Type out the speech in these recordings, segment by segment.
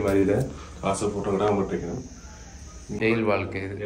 வழியில் காசை போட்டு கிராமம் வைக்கணும் ஜெயில் வாழ்க்கை இது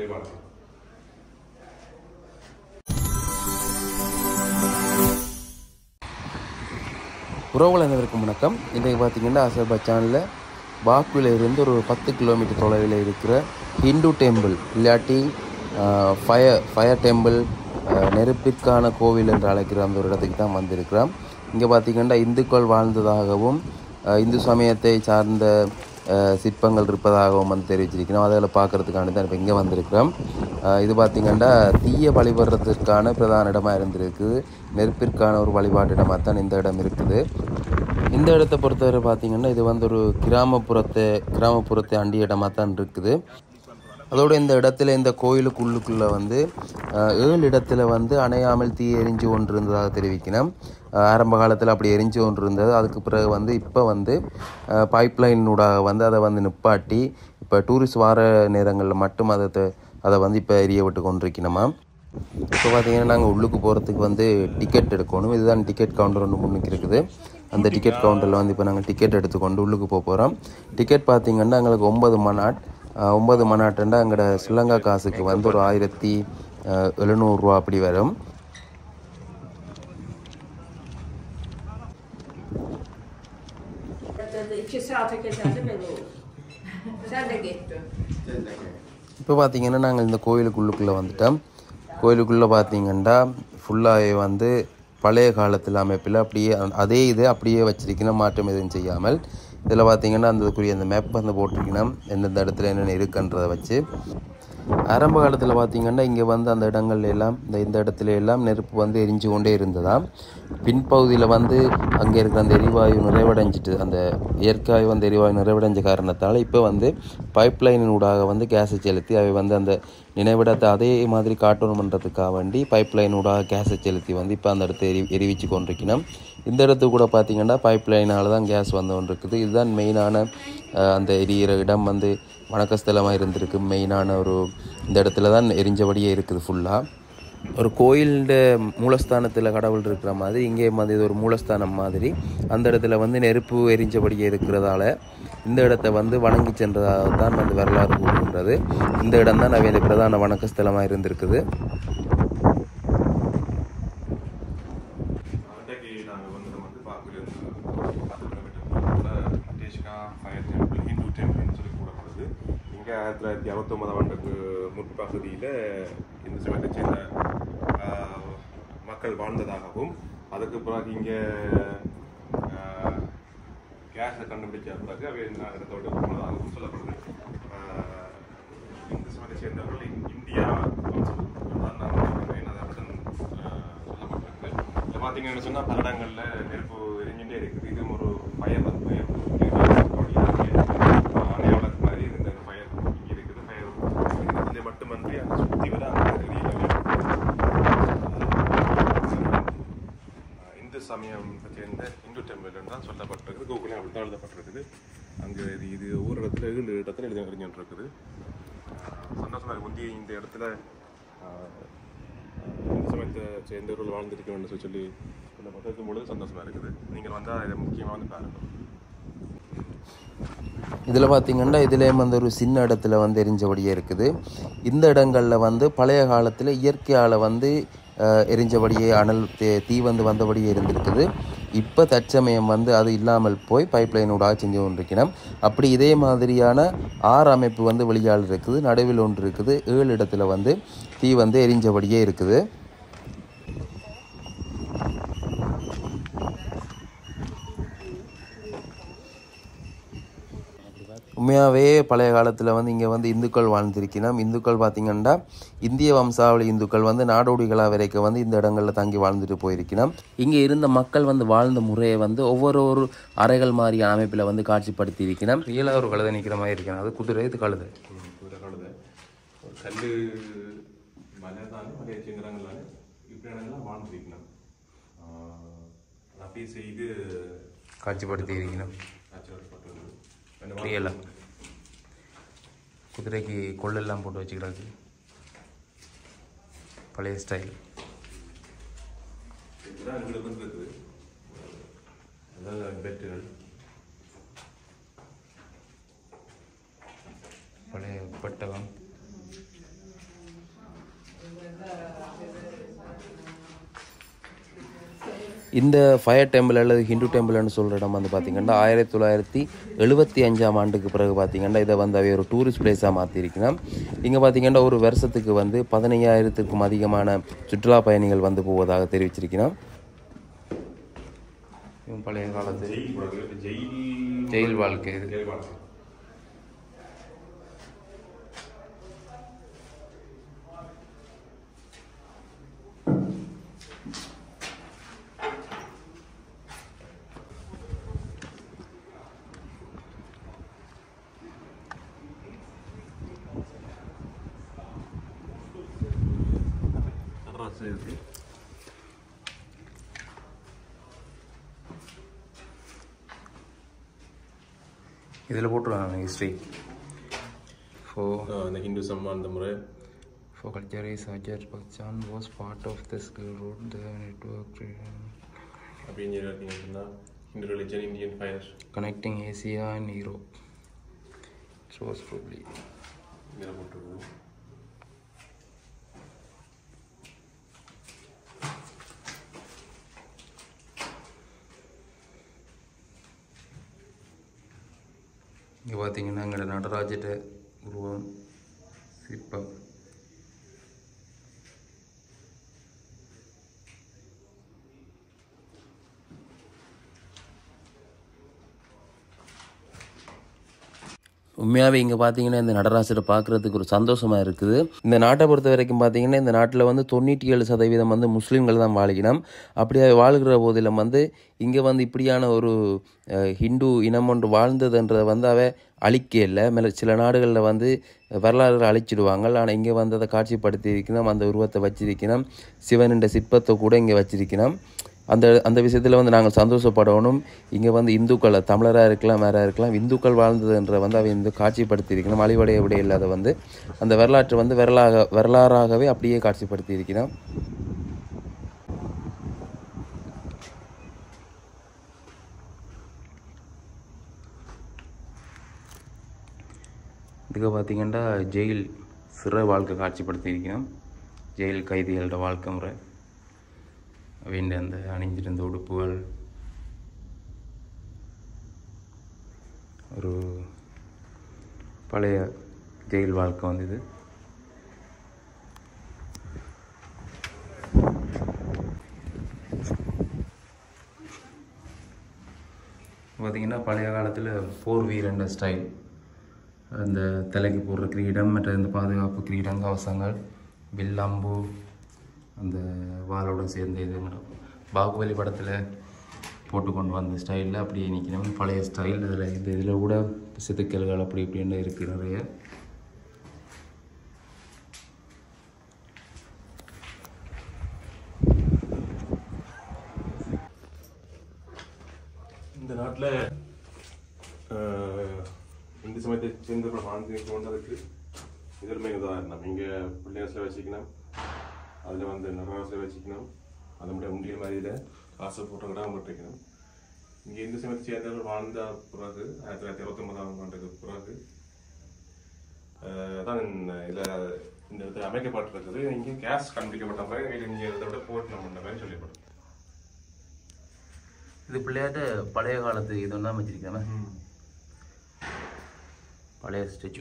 உறவுகள் அனைவருக்கும் வணக்கம் இன்றைக்கு பார்த்தீங்கன்னா அசர்பைஜானில் பாக்குவில் இருந்து ஒரு பத்து கிலோமீட்டர் தொலைவில் இருக்கிற ஹிந்து டெம்பிள் இல்லாட்டி ஃபயர் ஃபயர் டெம்பிள் நெருப்பிற்கான கோவில் என்று அழைக்கிற அந்த ஒரு இடத்துக்கு தான் வந்திருக்கிறோம் இங்கே பார்த்தீங்கன்னா இந்துக்கள் வாழ்ந்ததாகவும் அஹ், இந்து சமயத்தை சார்ந்த அஹ், சிற்பங்கள் இருப்பதாகவும் வந்து தெரிவிச்சிருக்கிறோம் அதில் பார்க்கறதுக்காண்டி தான் இப்போ இங்கே வந்திருக்கிறோம் அஹ், இது பார்த்திங்கன்னா தீய வழிபடுறதுக்கான பிரதான இடமாக இருந்திருக்குது நெருப்பிற்கான ஒரு வழிபாட்டு இடமாக தான் இந்த இடம் இருக்குது இந்த இடத்தை பொறுத்தவரை பார்த்தீங்கன்னா இது வந்து ஒரு கிராமப்புறத்தை கிராமப்புறத்தை அண்டிய இடமாக தான் இருக்குது அதோட இந்த இடத்துல இந்த கோயிலுக்குள்ளுக்குள்ள வந்து அஹ், ஏழு இடத்துல வந்து அணையாமல் தீ எரிஞ்சு ஒன்று இருந்ததாக தெரிவிக்கணும் அஹ், ஆரம்ப காலத்தில் அப்படி எரிஞ்சு ஒன்று இருந்தது அதுக்கு பிறகு வந்து இப்போ வந்து பைப் ஊடாக வந்து அதை வந்து நிப்பாட்டி இப்போ டூரிஸ்ட் வார நேரங்களில் மட்டும் அதை த- அதை வந்து இப்போ எரிய விட்டு கொண்டிருக்கணுமா இப்போ பார்த்தீங்கன்னா நாங்கள் உள்ளுக்கு போகிறதுக்கு வந்து டிக்கெட் எடுக்கணும் இதுதான் டிக்கெட் கவுண்டர் ஒன்று முன்னுக்கு இருக்குது அந்த டிக்கெட் கவுண்டரில் வந்து இப்போ நாங்கள் டிக்கெட் எடுத்துக்கொண்டு உள்ளுக்கு போக போகிறோம் டிக்கெட் பார்த்தீங்கன்னா எங்களுக்கு ஒன்பது மணாட் அஹ், ஒன்பது மணாட்டுண்டா எங்களோட ஸ்ரீலங்கா காசுக்கு வந்து ஒரு ஆயிரத்தி அஹ், எழுநூறுரூவா அப்படி வரும் İki saate geçerdi ben olur. Sen de gittin. இப்போ பார்த்தீங்கன்னா நாங்கள் இந்த கோயிலுக்குள்ளுக்குள்ளே வந்துட்டோம் கோயிலுக்குள்ளே பார்த்தீங்கன்னா ஃபுல்லாகவே வந்து பழைய காலத்தில் அமைப்பில் அப்படியே அந்த- அதே இது அப்படியே வச்சிருக்கணும் மாற்றம் எதுவும் செய்யாமல் இதில் பார்த்தீங்கன்னா அந்த இதுக்குரிய அந்த மேப் வந்து போட்டிருக்கணும் எந்தெந்த இடத்துல என்னென்ன இருக்குன்றதை வச்சு ஆரம்ப காலத்தில் பார்த்தீங்கன்னா இங்கே வந்து அந்த இடங்கள்ல எல்லாம் இந்த இந்த இடத்துல எல்லாம் நெருப்பு வந்து எரிஞ்சு கொண்டே இருந்ததாம் பின்பகுதியில் வந்து அங்கே இருக்கிற அந்த எரிவாயு நிறைவடைஞ்சிட்டு அந்த இயற்கையாய் வந்து எரிவாயு நிறைவடைஞ்ச காரணத்தால் இப்போ வந்து பைப்லைனின் ஊடாக வந்து கேஸை செலுத்தி அவை வந்து அந்த நினைவிடத்தை அதே மாதிரி காட்டணுமன்றதுக்காக வேண்டி பைப்லைன் ஊடாக கேஸை செலுத்தி வந்து இப்போ அந்த இடத்தை எரி எரிவிச்சு கொண்டிருக்கணும் இந்த இடத்துக்கு கூட பார்த்தீங்கன்னா பைப்லைனால் தான் கேஸ் வந்து கொண்டிருக்குது இதுதான் மெயினான அஹ், அந்த எரியிற இடம் வந்து வணக்கஸ்தலமாக இருந்திருக்கு மெயினான ஒரு இந்த இடத்துல தான் எரிஞ்சபடியே இருக்குது ஃபுல்லாக ஒரு கோயில்ட மூலஸ்தானத்தில் கடவுள் இருக்கிற மாதிரி இங்கே மாதிரி இது ஒரு மூலஸ்தானம் மாதிரி அந்த இடத்துல வந்து நெருப்பு எரிஞ்சபடியே இருக்கிறதால இந்த இடத்த வந்து வணங்கி சென்றதாக தான் வந்து வரலாறு கூறுகின்றது இந்த இடம் தான் அவை பிரதான வணக்கஸ்தலமாக இருந்திருக்குது அன்றைக்கு நாங்கள் வந்து வந்து பாக்குறது பத்து கிலோமீட்டர் டேஷ்கா ஃபயர் டெம்பிள் ஹிந்து டெம்பிள்னு சொல்லி கூடப்படுது இங்கே ஆயிரத்தி தொள்ளாயிரத்தி அறுபத்தொம்பதாம் ஆண்டுக்கு முற்பகுதியில் இந்த சமயத்தை சேர்ந்த ஆஹ், மக்கள் வாழ்ந்ததாகவும் அதுக்கு பிறகு இங்கே கேஸை கண்டுபிடிச்ச பிறகு அவை இந்த இடத்தோடு போனதாகவும் சொல்லப்படுது ஆஹ், இந்த சமயத்தை சேர்ந்தவர்கள் இந்~ இந்தியா தான் நான் சொல்றேன். அது அப்படிதான், ஆஹ், சொல்லப்பட்டிருக்கு இதில் பார்த்தீங்கன்னு சொன்னால் பல இடங்களில் நெருப்பு எரிஞ்சுட்டே இருக்குது இது ஒரு ஃபயர் தான் ஃபயர் அணையாளர் மாதிரி இந்த ஃபயர் இங்கே இருக்குது ஃபயர் இது மட்டுமன்றி அங்கே சுற்றி வர அங்கே எரியல இந்து சமயம் சேர்ந்த இந்து டெம்பிள் தான் சொல்லப்பட்டிருக்குது கூகுளே அப்படி தான் எழுதப்பட்டிருக்குது அங்கே இது இது ஒவ்வொரு இடத்துல ஏழு இடத்துல எழுதி எறிஞ்சுட்டு இருக்குது சந்தோஷமாக இருக்கு. முந்தைய இந்த இடத்துல ஆஹ், இந்து சமயத்தை சேர்ந்தவர்கள் வாழ்ந்திருக்க வேண்டும் சொல்லி சொல்லி சொல்லப்பட்டிருக்கும் பொழுது சந்தோஷமாக இருக்குது நீங்கள் வந்தால் இதை முக்கியமாக வந்து பாருங்கள் இதில் பார்த்தீங்கன்னா இதுலேயும் வந்து ஒரு சின்ன இடத்துல வந்து எரிஞ்சபடியே இருக்குது இந்த இடங்களில் வந்து பழைய காலத்தில் இயற்கையால் வந்து அஹ், எரிஞ்சபடியே அனல் தே- தீ வந்து வந்தபடியே இருந்திருக்குது இப்போ தற்சமயம் வந்து அது இல்லாமல் போய் பைப்லைன் ஊடாக செஞ்சு கொண்டிருக்கணும் அப்படி இதே மாதிரியான ஆறு அமைப்பு வந்து வெளியால் இருக்குது நடுவில் ஒன்று இருக்குது ஏழு இடத்துல வந்து தீ வந்து எரிஞ்சபடியே இருக்குது உண்மையாகவே பழைய காலத்தில் வந்து இங்கே வந்து இந்துக்கள் வாழ்ந்திருக்கணும் இந்துக்கள் பார்த்திங்கன்னா இந்திய வம்சாவளி இந்துக்கள் வந்து நாடோடிகளாக வரைக்கும் வந்து இந்த இடங்களில் தங்கி வாழ்ந்துட்டு போயிருக்கணும் இங்கே இருந்த மக்கள் வந்து வாழ்ந்த முறையை வந்து ஒவ்வொரு ஒரு அறைகள் மாதிரியான அமைப்பில் வந்து காட்சிப்படுத்தி இருக்கணும் ரியலாக ஒரு கழுதை நிற்கிற மாதிரி இருக்கணும் அது குதிரை இது கழுதை குதிரை கழுதை ஒரு கல் மலை தானே மலை சிங்கரங்களான இப்படி இடங்கள்லாம் வாழ்ந்துருக்கணும் அப்படியே செய்து காட்சிப்படுத்தி இருக்கணும் ஆச்சரியப்பட்டது ரியலாக குதிரைக்கு கொள்ளெல்லாம் போட்டு வச்சுக்கிறாங்க பழைய ஸ்டைல் இதுதான் எங்களுக்கு வந்து இருக்குது அதாவது பெட்டுகள் பழைய பெட்டகம் இந்த ஃபயர் டெம்பிள் அல்லது ஹிந்து டெம்பிள்னு சொல்கிற இடம் வந்து பார்த்திங்கன்னா ஆயிரத்தி தொள்ளாயிரத்தி எழுபத்தி அஞ்சாம் ஆண்டுக்கு பிறகு பார்த்திங்கன்னா இதை வந்து அவை ஒரு டூரிஸ்ட் பிளேஸாக மாற்றிருக்கணும் இங்கே பார்த்திங்கன்னா ஒரு வருஷத்துக்கு வந்து பதினையாயிரத்துக்கும் அதிகமான சுற்றுலா பயணிகள் வந்து போவதாக தெரிவிச்சிருக்கணும் இவன் பழைய காலத்து ஜெயில் போடுறது ஜெயில் ஜெயில் வாழ்க்கை இது ஜெயில் வாழ்க்கை நடராஜர் இருக்கு இதில் போட்டுருவாங்க ஹிஸ்ட்ரி ஃபோ ஆஹ் இந்த ஹிந்துசம் அந்த முறை For culture is Hajar Pakistan was part of the Skill Road, the network அப்படின்னு பார்த்தீங்கன்னு சொன்னால் Hindu religion Indian fire connecting Asia and Europe. It was probably இதில் போட்டுருக்குது இங்கே பார்த்தீங்கன்னா எங்களோட நடராஜட்ட உருவம் சிற்பம் உண்மையாகவே இங்கே பார்த்தீங்கன்னா இந்த நடராசரை பார்க்குறதுக்கு ஒரு சந்தோஷமாக இருக்குது இந்த நாட்டை பொறுத்த வரைக்கும் பார்த்தீங்கன்னா இந்த நாட்டில் வந்து தொண்ணூற்றி ஏழு சதவீதம் வந்து முஸ்லீம்கள் தான் வாழிக்கணும் அப்படியே வாழ்கிற போதிலும் வந்து இங்கே வந்து இப்படியான ஒரு அஹ், ஹிந்து இனம் ஒன்று வாழ்ந்ததுன்றதை வந்து அவ அழிக்க இல்லை மேலே சில நாடுகளில் வந்து வரலாறு அழிச்சிடுவாங்க ஆனால் இங்கே வந்து அதை காட்சிப்படுத்தி இருக்கணும் அந்த உருவத்தை வச்சிருக்கணும் சிவனின் சிற்பத்தை கூட இங்கே வச்சிருக்கணும் அந்த அந்த விஷயத்தில் வந்து நாங்கள் சந்தோஷப்படணும் இங்கே வந்து இந்துக்கள் தமிழராக இருக்கலாம் வேற இருக்கலாம் இந்துக்கள் வாழ்ந்ததுன்ற வந்து அவை இந்த காட்சிப்படுத்தி இருக்கணும் அழிவடைய விட இல்லாத வந்து அந்த வரலாற்றை வந்து வரலாக வரலாறாகவே அப்படியே காட்சிப்படுத்தி இருக்கணும் இதுக்கு பார்த்தீங்கன்னா ஜெயில் சிறை வாழ்க்கை காட்சிப்படுத்தி இருக்கணும் ஜெயில் கைதிகளோட வாழ்க்கை முறை வேண்டிய அந்த அணிஞ்சிருந்த உடுப்புகள் ஒரு பழைய ஜெயில் வாழ்க்கை வந்து இது பார்த்தீங்கன்னா பழைய காலத்தில் போர் வீரண்ட ஸ்டைல் அந்த தலைக்கு போடுற கிரீடம் மற்ற இந்த பாதுகாப்பு கிரீடம் கவசங்கள் வில்லம்பு அந்த வாளோட சேர்ந்த இது பாகுபலி படத்தில் போட்டு கொண்டு வந்த ஸ்டைலில் அப்படியே நிற்கணும் பழைய ஸ்டைல் இதில் இந்த இதில் கூட செதுக்கல்கள் அப்படி இப்படின்னு இருக்குது நிறைய இந்த நாட்டில் இந்து சமயத்தை சேர்ந்தவர்கள் வாழ்ந்து கொண்டதுக்கு இதற்மே உதாரணம் இங்கே பிள்ளையாசில் வச்சுக்கணும் அதில் வந்து நடராசில் வச்சுக்கணும் அது மட்டும் உண்டியல் மாதிரியில் காசு போட்டு கூட போட்டிருக்கணும் இங்கே இந்து சமயத்தை சேர்ந்தவர்கள் வாழ்ந்த பிறகு ஆயிரத்தி தொள்ளாயிரத்தி இருபத்தொன்பதாம் ஆண்டுக்கு பிறகு அஹ், தான் இதில் இந்த இடத்துல அமைக்கப்பட்டிருக்குது இங்கே கேஸ் கண்டுபிடிக்கப்பட்ட மாதிரி இங்கே இதை விட போட்டு பண்ண மாதிரி சொல்லப்படும் இது பிள்ளையாட்ட பழைய காலத்து இது ஒன்றா வச்சிருக்கேன் பழைய ஸ்டாச்சு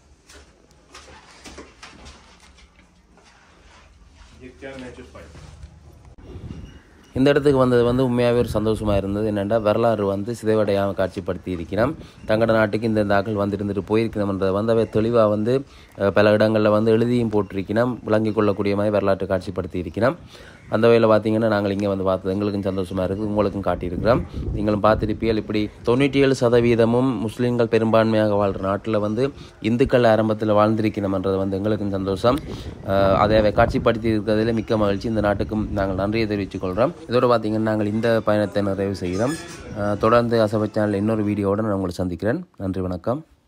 இயற்கையான நேச்சர் ஃபைல் இந்த இடத்துக்கு வந்தது வந்து உண்மையாகவே ஒரு சந்தோஷமாக இருந்தது என்னென்னா வரலாறு வந்து சிதைவடையாமல் காட்சிப்படுத்தி இருக்கிறோம் தங்கட நாட்டுக்கு இந்த தாக்கள் வந்துருந்துட்டு போயிருக்கணும்ன்றதை வந்து அவை தெளிவாக வந்து அஹ், பல இடங்களில் வந்து எழுதியும் போட்டிருக்கணும் விளங்கிக் கொள்ளக்கூடிய மாதிரி வரலாற்றை காட்சிப்படுத்தி இருக்கிறோம் அந்த வகையில் பார்த்தீங்கன்னா நாங்கள் இங்கே வந்து பார்த்தது எங்களுக்கும் சந்தோஷமாக இருக்குது உங்களுக்கும் காட்டியிருக்கிறோம் நீங்களும் பார்த்துருப்பீர்கள் இப்படி தொண்ணூற்றி ஏழு சதவீதமும் முஸ்லீம்கள் பெரும்பான்மையாக வாழ்கிற நாட்டில் வந்து இந்துக்கள் ஆரம்பத்தில் வாழ்ந்திருக்கணும்ன்றது வந்து எங்களுக்கும் சந்தோஷம் அஹ், அதை அவை காட்சிப்படுத்தி இருக்கிறதுல மிக்க மகிழ்ச்சி இந்த நாட்டுக்கும் நாங்கள் நன்றியை தெரிவித்துக் கொள்கிறோம் இதோட பார்த்தீங்கன்னா நாங்கள் இந்த பயணத்தை நிறைவு செய்கிறோம் அஹ், தொடர்ந்து அசபை சேனல் இன்னொரு வீடியோவோடு நான் உங்களை சந்திக்கிறேன் நன்றி வணக்கம்